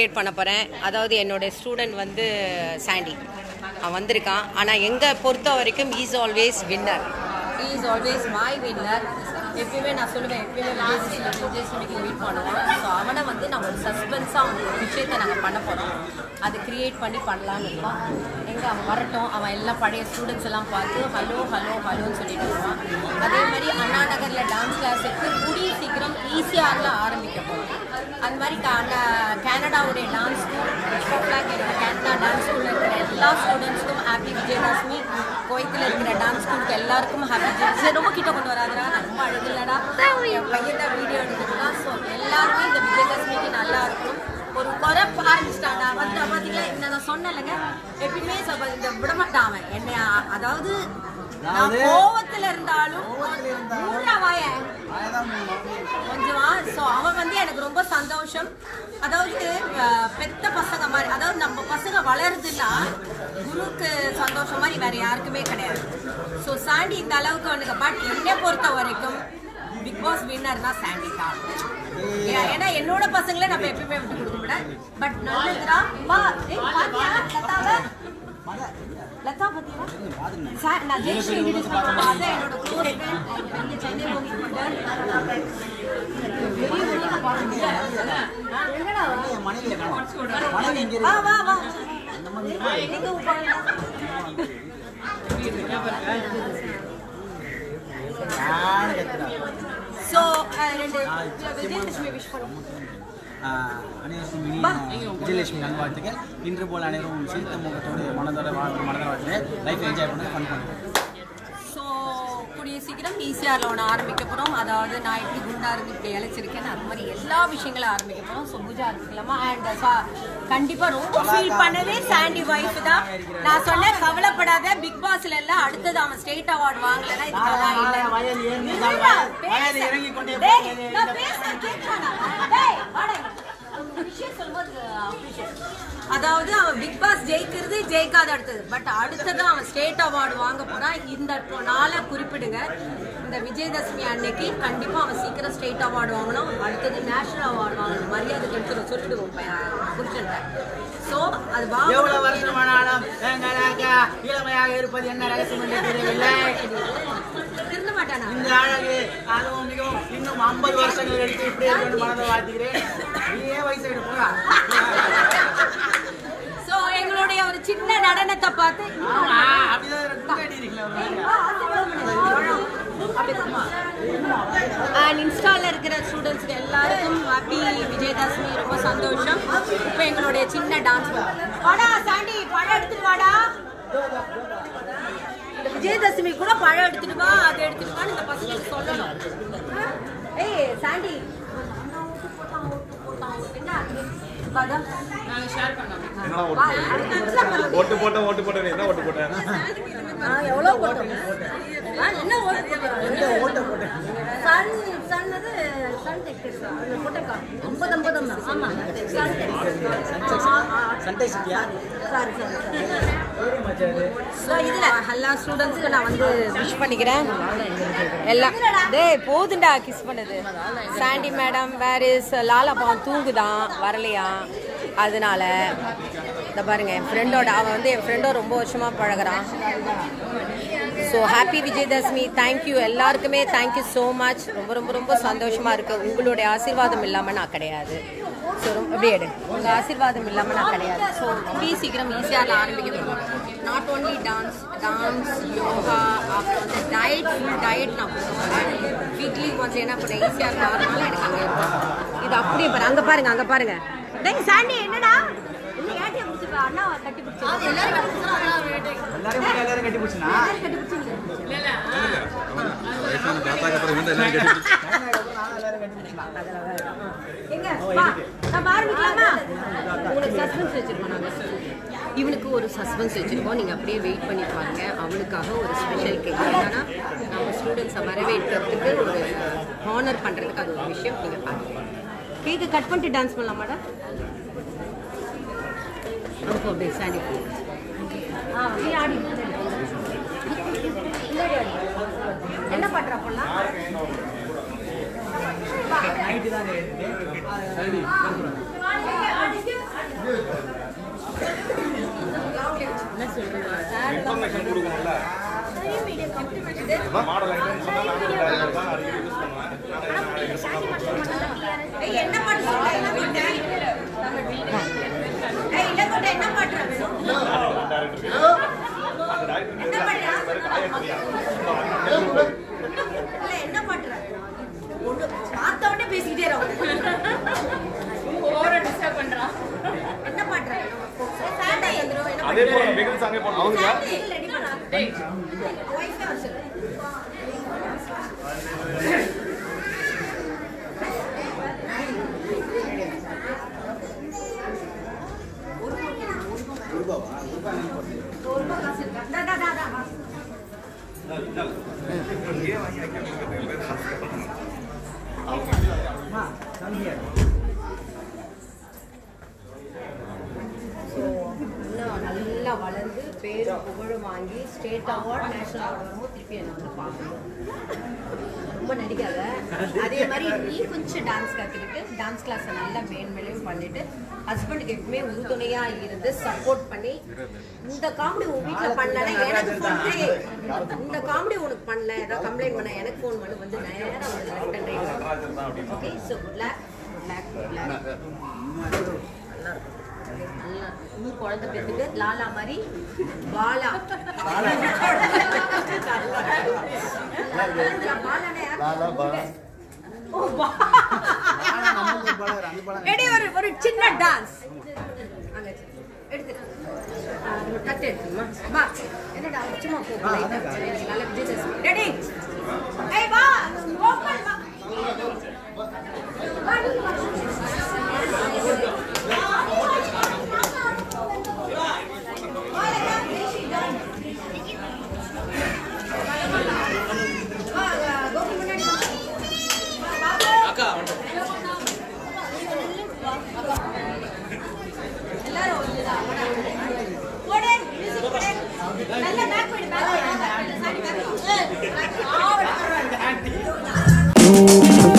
Celebrate பண்ண போகிறேன் அதாவது என்னோட ஸ்டூடெண்ட் வந்து சாண்டி அவன் வந்திருக்கான் ஆனால் எங்கே பொறுத்த வரைக்கும் is always winner is always my winner எப்பயுமே நான் சொல்லுவேன் எப்பயுமே விஜய் விஜயசுமிக்கு மீட் பண்ணுவோம் ஸோ அவனை வந்து நம்ம ஒரு சஸ்பென்ஸாக அவனுக்கு ஒரு விஷயத்தை நாங்கள் பண்ண போகிறோம் அதை கிரியேட் பண்ணி பண்ணலான்னு இருக்கோம் எங்கே அவன் வரட்டும் அவன் எல்லாம் பழைய ஸ்டூடெண்ட்ஸ் எல்லாம் பார்த்து ஹலோ ஹலோ ஹலோன்னு சொல்லிட்டு வருவான் அதே மாதிரி அண்ணா நகரில் டான்ஸ் கிளாஸ் எடுத்து கூடிய சீக்கிரம் ஈஸியாக ஆரம்பிக்க போகிறோம் அந்த மாதிரி கா- கனடாவுடைய டான்ஸ் ஸ்கூல் என்னோட கனடா டான்ஸ் ஸ்கூலில் இருக்கிற எல்லா ஸ்டூடெண்ட்ஸ்க்கும் ஹாப்பி விஜயதசமி கோயத்தில் இருக்கிற டான்ஸ் ஸ்கூலுக்கு எல்லாருக்கும் ஹாப்பி விஜய் ரொம்ப கிட்ட கொண்டு வராதுடா நான் ரொம்ப அழகில்லடா என் பையன் தான் வீடியோ எடுத்துக்கலாம் ஸோ எல்லாருமே இந்த விஜயதசமிக்கு நல்லா இருக்கணும் ஒரு குறை ஆரம்பிச்சிட்டாடா வந்து பார்த்தீங்களா இந்த நான் சொன்னேன்லங்க எப்பயுமே சப- இந்த விட மாட்டான் அவன் என்னை அ- அதாவது நான் கோவத்துல இருந்தாலும் மூடுறா வாயேன். கொஞ்சமா ஸோ அவன் வந்து எனக்கு ரொம்ப சந்தோஷம் அதாவது அஹ், பெத்த பசங்க மாதிரி அதாவது நம்ம பசங்க வளருதுன்னா குருவுக்கு சந்தோஷம் மாதிரி வேற யாருக்குமே கிடையாது ஸோ சாண்டி இந்த அளவுக்கு வந்துங்க பட் என்னை பொறுத்த வரைக்கும் பிக் பாஸ் வின்னர்னா சாண்டி தான் ஏ- ஏன்னா என்னோட பசங்களே நம்ம எப்பயுமே விட்டு கொடுக்க முடியாது பட் நல்லதுடா வா ஏய் பாத்தியா லதாவை லதா பாத்தியா சா- நான் ஜெயஸ்ரீ introduce பண்ணுவேன். அதான் என்னோட close friend. இங்க சென்னை போகிட்டு இருக்காரு. பெரிய ஊர்ல பாருங்க. எங்கடா வா? வா, வா, வா. எங்க உட்காருங்க? So, அஹ், ரெண்டு விஜயலட்சுமி விஷ் பண்ணுவோம் ஆஹ் அனைவருக்கும் இனிய விஜயலட்சுமி நல்வாழ்த்துக்கள் இன்று போல் அனைவரும் சிரித்த முகத்தோடு மனதோட வாழ் மனதோட வாழ்த்து லைஃப் என்ஜாய் பண்ண ஃபன் பண்ணுங்க ஸோ கூடிய சீக்கிரம் ஈஸியாக ஒன்று ஆரம்பிக்க போகிறோம் அதாவது நான் எப்படி குண்டா இருந்து இப்படி இழைச்சிருக்கேன் அது மாதிரி எல்லா விஷயங்களும் ஆரம்பிக்க போகிறோம் ஸோ பூஜா ஆரம்பிக்கலாமா அண்ட் கண்டிப்பாக ரொம்ப ஃபீல் பண்ணதே சாண்டி ஒய்ஃப் தான் நான் சொன்னேன் கவலைப்படாத பிக் பாஸ்ல எல்லாம் அடுத்தது அவன் ஸ்டேட் அவார்டு வாங்கலைன்னா இதுக்கெல்லாம் இல்லை வயது ஏறி இல்லடா, வயது பேச. இறங்கி கொண்டே டேய், போகிறது. நான் பேசுறது கேட்கறானா? டேய், வாடா இங்க. ஒரு விஷயம் சொல்லும்போது appreciate. அதாவது அவன் பிக் பாஸ் ஜெயிக்கிறது ஜெயிக்காத அடுத்தது பட் அடுத்தது அவன் ஸ்டேட் அவார்டு வாங்க போறான் இந்த நாளை குறிப்பிடுங்க இந்த விஜயதசமி அன்னைக்கு கண்டிப்பா அவன் சீக்கிரம் ஸ்டேட் அவார்டு வாங்கணும் அடுத்தது நேஷனல் அவார்டு வாங்கணும் மரியாதை கொடுத்துரும் சொல்லிடுவோம் பையன் புருஷன்ட்ட ஸோ அது எவ்வளவு வாங்க வருஷமானாலும் எங்களாக இளமையாக இருப்பது என்ன ரகசியம் என்று தெரியவில்லை திருந்த மாட்டானா இந்த அழகு அதுவும் மிகவும் இன்னும் ஐம்பது வருஷங்கள் எடுத்து இப்படி இருக்கணும் மனதை வாழ்த்துகிறேன் நீயே வயசு எடுப்பா ஸோ எங்களுடைய ஒரு சின்ன நடனத்தை பார்த்து ஆமா அப்படிதான் குண்டாடி இருக்கல அண்ட் இன்ஸ்டால இருக்கிற ஸ்டூடெண்ட்ஸ்க்கு எல்லாருக்கும் ஹாப்பி விஜயதசமி ரொம்ப சந்தோஷம் இப்போ எங்களுடைய சின்ன டான்ஸ் வாடா சாண்டி பழம் எடுத்துட்டு வாடா இந்த விஜயதசமி கூட பழம் எடுத்துட்டு வா அதை எடுத்துட்டு வான்னு இந்த பசங்களுக்கு சொல்லணும் ஏய் சாண்டி என்ன வாடா. வா, அடுத்த நிமிஷம் பண்ணலாம். ஓட்டு போட்டேன் ஓட்டு போட்டேன் என்ன ஓட்டு போட்டேன் ஆ, எவ்வளவு போட்டோம்? ஆ, என்ன ஓட்டு போட்டோம்? சன் சன் அது சன் டெக்ஸ் அந்த போட்டோக்கா ஐம்பது ஐம்பது ஆமா சன் டெக்ஸ் சண்டை சிட்டியா சாரி சாரி ஸோ இதில் எல்லா ஸ்டூடெண்ட்ஸ்க்கு நான் வந்து விஷ் பண்ணிக்கிறேன் எல்லாம் டேய் போதுண்டா கிஸ் பண்ணது Sandy madam where is Lala Pavan தூங்குதான் வரலையா அதனால இந்த பாருங்க என் ஃப்ரெண்டோட அவன் வந்து என் ஃப்ரெண்டோ ரொம்ப வருஷமா பழகுறான் ஸோ ஹாப்பி விஜயதசமி தேங்க்யூ எல்லாருக்குமே தேங்க்யூ ஸோ மச் ரொம்ப ரொம்ப ரொம்ப சந்தோஷமா இருக்கு உங்களுடைய ஆசீர்வாதம் இல்லாமல் நான் கிடையாது ஸோ ரொம்ப அப்படியே எடு உங்கள் ஆசீர்வாதம் இல்லாமல் நான் கிடையாது ஸோ கூடிய சீக்கிரம் ஈஸியாக ஆரம்பிக்கிறது not only dance dance yoga அப்புறம் வந்து டயட் ஃபுல் டயட் நான் போடுவேன் வீக்லி ஒன்ஸ் என்ன பண்ணேன் ஈஸியாக இருக்கிறதுனால எனக்கு அங்கே இருக்கும் இது அப்படியே பாரு அங்கே பாருங்க அங்கே பாருங்க டேய் சாண்டி என்னடா இன்னும் ஏட்டியை பிடிச்சிருக்கா அண்ணா கட்டி பிடிச்சிருக்கா எல்லாரும் மட்டும் எல்லாரும் கட்டி பிடிச்சினா கட்டி பிடிச்சிருக்கா வயசான தாத்தாக்கு அப்புறம் வந்து எல்லாம் கேட்டு எல்லாரும் கட்டி பிடிச்சினா எங்க வா நம்ம ஆரம்பிக்கலாமா உங்களுக்கு சஸ்பென்ஸ் வச்சிருக்கோம் நாங்க இவனுக்கு ஒரு சஸ்பென்ஸ் வச்சிருக்கோம் நீங்க அப்படியே வெயிட் பண்ணி பாருங்க அவனுக்காக ஒரு ஸ்பெஷல் கேக் என்னன்னா நம்ம ஸ்டூடெண்ட்ஸை வரவேற்கிறதுக்கு ஒரு ஹானர் பண்றதுக்கு அது ஒரு விஷயம் நீங்க பாருங்க கேக்கை கட் பண்ணிட்டு டான்ஸ் பண்ணலாமாடா அப்போ அப்படியே சாண்டி ஆ நீ ஆடி முன்னாடி ஆடி. என்ன பண்ற அப்பெல்லாம் நைட்டு தான் இன்ஃபர்மேஷன் கொடுக்கணும்ல மாடல் ஐட்டம் சொன்னா நான் direct ஆ அடிக்கடி யூஸ் பண்ணுவேன் நான் யூஸ் பண்ணுவேன் ஏய், என்ன பாட்டு சொல்ற? என்ன பாட்டு? ஏய், இல்ல கொண்டு என்ன பாட்டு வேணும்? அந்த டேரக்டர் என்ன பாட்டு? பேரு காயத்ரியா இல்ல, என்ன பாட்டு வேணும்? ஒண்ணு பார்த்த உடனே பேசிக்கிட்டே இருக்காங்க. என்ன பாட்டு வேணும்? சாண்டை வந்துரும், என்ன அதே பாட்டு? போல பிகில் சாங்கே போடணும் சாண்டை ready பண்ணு. Wife ஆ வர சொல்லு. ஒரு ரூபா காசு இருக்கா? டா, டா, டா, டா, வா. ஸோ இன்னும் நல்லா வளர்ந்து பேரு புகழும் வாங்கி ஸ்டேட் அவார்ட் நேஷனல் அவார்ட் வரும்போது திருப்பி என்னை வந்து பார்க்கணும் ரொம்ப நடிக்காத அதே மாதிரி நீ கொஞ்சம் டான்ஸ் கற்றுக்கிட்டு டான்ஸ் கிளாஸை நல்லா மேன்மேலையும் பண்ணிட்டு ஹஸ்பண்டுக்கு எப்பவுமே உறுதுணையாக இருந்து சப்போர்ட் பண்ணி இந்த காமெடி உன் வீட்டில் பண்ணலன்னா எனக்கு ஃபோன் இந்த காமெடி உனக்கு பண்ணல ஏதாவது கம்ப்ளைண்ட் பண்ண எனக்கு ஃபோன் பண்ணி வந்து நேரம் வந்து left and right okay so good luck good luck good luck நல்லா ஊர் குழந்தை பேத்துக்கு லாலா மாதிரி பாலா பாலானே யார்? ஓ, பா- எடி ஒரு ஒரு சின்ன டான்ஸ் அங்க வச்சு. எடுத்துட்டு ஆ, ஒரு தட்டு எடுத்துமா வா என்னடா சும்மா போ நல்ல விஜய் ரெடி ஏய் வா ஓப்பன் வா வா, நீ வா. நல்ல பேக் போயிடு பேக் போயிடு சாரி பேக்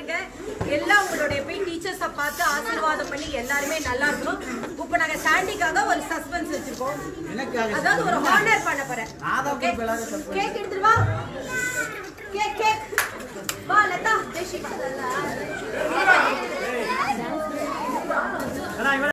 பண்ணுங்க எல்லாம் உங்களுடைய போய் டீச்சர்ஸை பார்த்து ஆசீர்வாதம் பண்ணி எல்லாருமே நல்லா இருக்கணும் இப்போ நாங்க சாண்டிக்காக ஒரு சஸ்பென்ஸ் வச்சிருக்கோம் எனக்காக அதாவது ஒரு ஹானர் பண்ண போறேன் ஆதா Okay? இப்ப எல்லாரும் suspense. கேக் எடுத்துட்டு வா கேக் கேக் வா லதா தேஷி வா